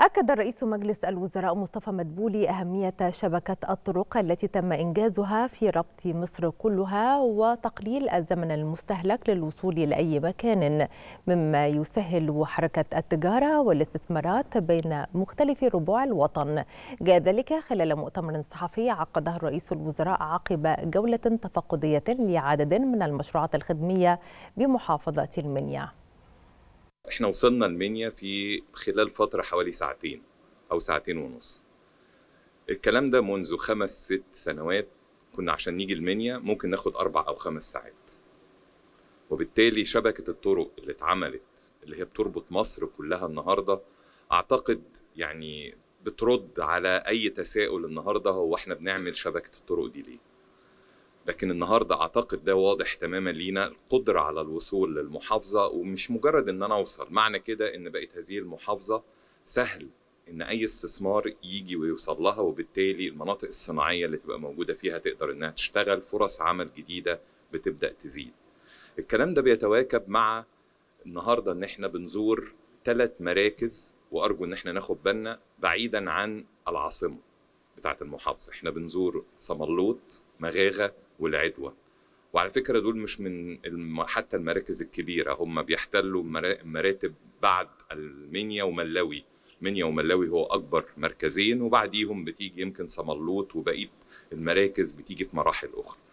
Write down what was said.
أكد رئيس مجلس الوزراء مصطفى مدبولي أهمية شبكة الطرق التي تم إنجازها في ربط مصر كلها وتقليل الزمن المستهلك للوصول لأي مكان مما يسهل حركة التجارة والاستثمارات بين مختلف ربوع الوطن جاء ذلك خلال مؤتمر صحفي عقده رئيس الوزراء عقب جولة تفقدية لعدد من المشروعات الخدمية بمحافظة المنيا احنا وصلنا المنيا في خلال فترة حوالي ساعتين أو ساعتين ونص الكلام ده منذ خمس ست سنوات كنا عشان نيجي المنيا ممكن ناخد أربع أو خمس ساعات وبالتالي شبكة الطرق اللي اتعملت اللي هي بتربط مصر كلها النهاردة أعتقد يعني بترد على أي تساؤل النهاردة هو احنا بنعمل شبكة الطرق دي ليه لكن النهارده اعتقد ده واضح تماما لينا القدره على الوصول للمحافظه ومش مجرد ان انا اوصل معنى كده ان بقت هذه المحافظه سهل ان اي استثمار يجي ويوصل لها وبالتالي المناطق الصناعيه اللي تبقى موجوده فيها تقدر انها تشتغل فرص عمل جديده بتبدا تزيد الكلام ده بيتواكب مع النهارده ان احنا بنزور ثلاث مراكز وارجو ان احنا ناخد بالنا بعيدا عن العاصمه بتاعه المحافظه احنا بنزور صملوط مغاغه والعدوى وعلى فكرة دول مش من الم... حتى المراكز الكبيرة هم بيحتلوا مراتب بعد المنيا وملاوي منيا وملاوي هو أكبر مركزين وبعديهم بتيجي يمكن صملوط وبقية المراكز بتيجي في مراحل أخرى